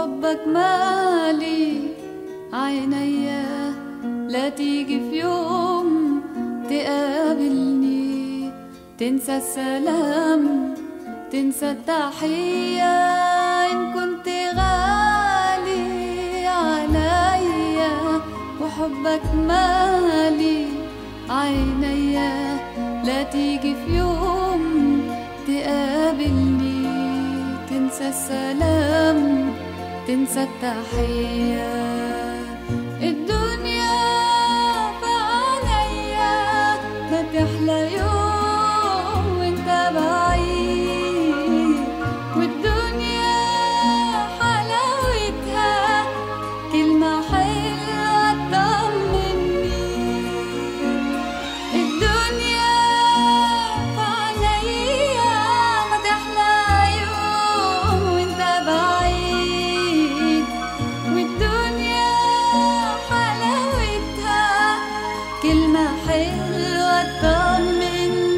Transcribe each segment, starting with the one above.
وحبك مالي عينيا لا تيجي في يوم تقابلني تنسى السلام تنسى التحية إن كنت غالي عليا وحبك مالي عينيا لا تيجي في يوم تقابلني تنسى السلام تنسى التحية الدنيا في عينيا ما تحلى يوم وانت بعيد والدنيا حلاوتها كلمة حلوة تطمني الدنيا في عينيا ما تحلى يوم وانت بعيد والدنيا حلاوتها كلمة حلوة تطمني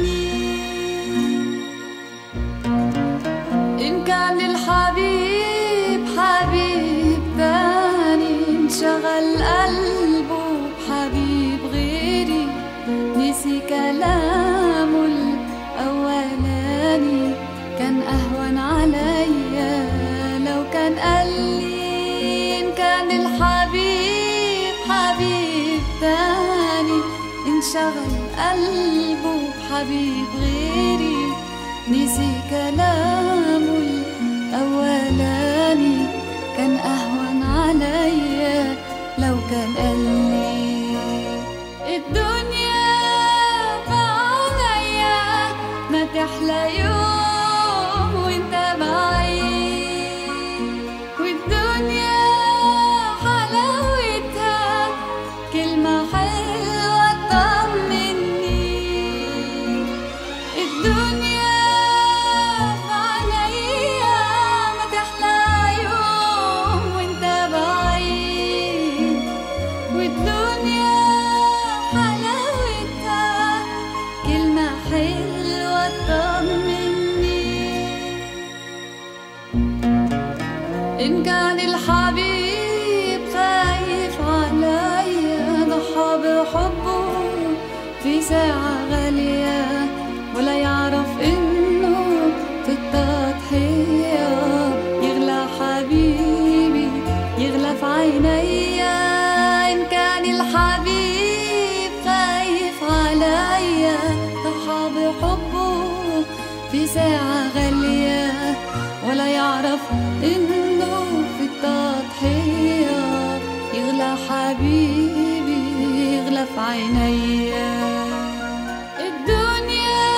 إن كان الحبيب حبيب تاني انشغل قلبه بحبيب غيري نسي كلامه الأولاني كان أهون عليا لو كان قال لي إن كان الحبيب حبيب تاني انشغل قلبه بحبيب غيري نسي كلامه الأولاني كان أهون عليا لو كان قال لي الدنيا بعليا ما تحلى يوم وانت بعيد والدنيا حلاوتها كلمة حلوة تطمني الدنيا عليا ما تحلى يوم وانت بعيد والدنيا حلاوتها كلمة حلوة تطمني إن كان الحبيب خايف عليا ضحى بحبه في ساعة غالية ولا يعرف إنه في التضحية يغلى حبيبي يغلى في عينيا إن كان الحبيب خايف عليا ضحى بحبه في ساعة غالية ولا يعرف إنه في التضحية يغلى حبيبي يغلى في عينيا الدنيا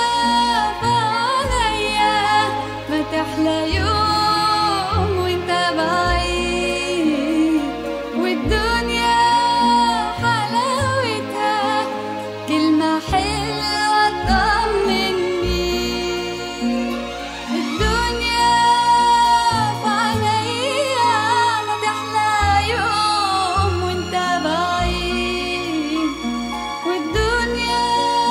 بعليا ما تحلى يوم وانت بعيد والدنيا حلاوتها كلمة حلوة تطمني الدنيا عليا ما تحلى يوم وانت بعيد والدنيا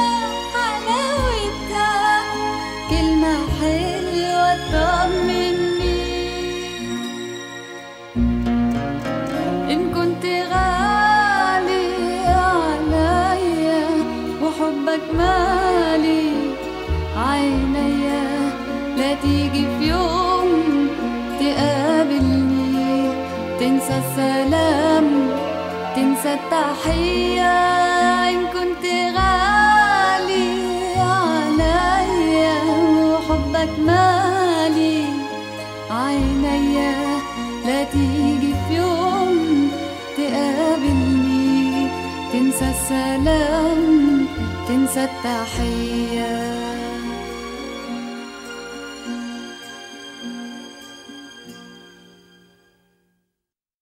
حلاوتها كلمة حلوة تطمني إن كنت غالي عليا وحبك مالي عينيا لا تيجي في يوم تقابلني تنسى السلام تنسى التحية إن كنت غالي عليا وحبك مالي عينيا لا تيجي في يوم تقابلني تنسى السلام تنسى التحيه